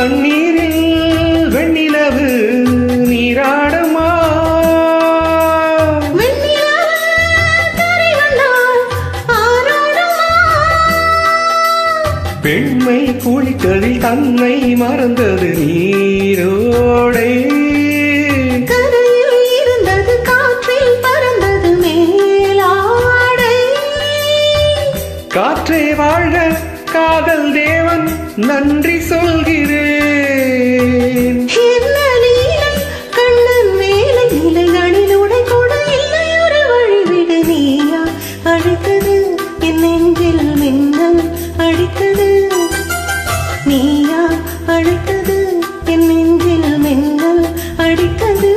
தண்ணீரில் வெண்ணிலவு நீராடுமா பெண்மை குளித்ததில் தன்னை மறந்தது நீரோடே காற்றே வாழ்க காதல் தேவன் நன்றி சொல்கிறேன் அழைத்தது என் நெஞ்சில் மின்னல் அடித்தது நீயா அழைத்தது என் நெஞ்சில் மின்னல் அடித்தது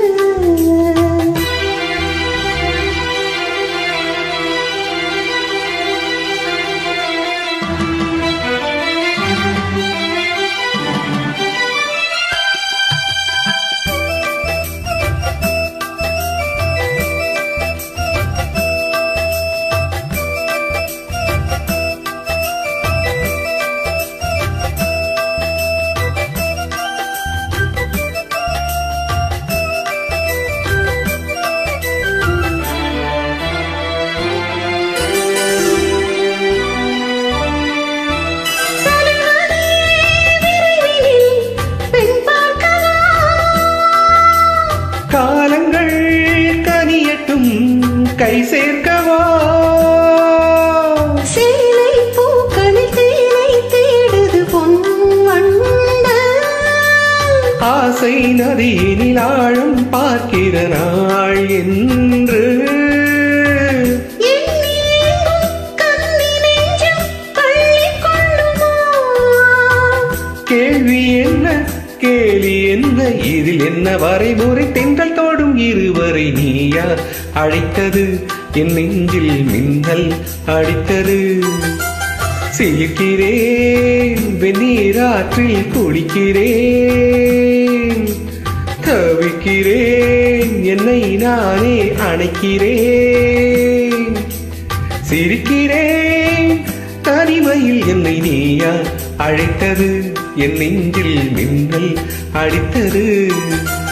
பெண் பார்க்கலாம் காலங்கள் கனியட்டும் கை சேர்க்கவா சேலை பூக்களில் தேனை தேடுது பொன் வண்டு ஆசை நதியினில் ஆழம் பார்க்கிற நாள் என்று எண்ணீரும் கண்ணி நெஞ்சம் கள்ளிக் கொள்ளுமா? கேள்வி என்ன கேலி என்ன இதில் என்ன வரைமுறை தென்றல் தோடும் இருவரை நீயா அழைத்தது என் நெஞ்சில் மின்னல் அடித்தது சிலிக்கிறேன் வெந்நீராற்றில் குளிக்கிறேன் தவிக்கிறேன் என்னை நானே அணைக்கிறேன் சிரிக்கிறேன் தனிமையில் என்னை நீயா அழைத்தது என் நெஞ்சில் மின்னல் அடித்தது